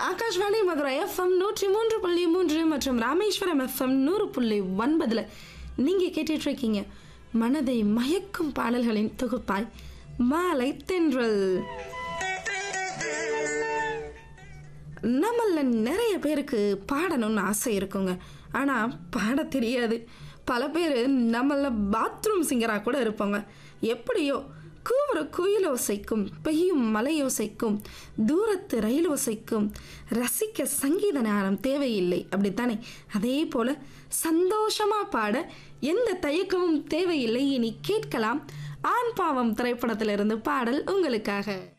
Akashvani Madurai FM நூற்றி மூன்று புள்ளி மூன்று மற்றும் ராமேஸ்வரம் எஃப்எம் நூறு புள்ளி ஒன்பதுல நீங்க கேட்டுட்டு இருக்கீங்க மனதை மயக்கும் பாடல்களின் தொகுப்பாய் மாலை தென்றல் நம்மள நிறைய பேருக்கு பாடணும்னு ஆசை இருக்குங்க ஆனால் பாட தெரியாது பல பேர் நம்மள பாத்ரூம் சிங்கராக கூட இருப்பாங்க எப்படியோ கூவுற குயிலோசைக்கும் பெய்யும் மலையோசைக்கும் தூரத்து ரயிலோசைக்கும் ரசிக்க சங்கீத ஞானம் தேவையில்லை அப்படித்தானே அதே போல சந்தோஷமா பாட எந்த தயக்கமும் தேவையில்லை இனி கேட்கலாம் ஆண் பாவம் திரைப்படத்திலிருந்து பாடல் உங்களுக்காக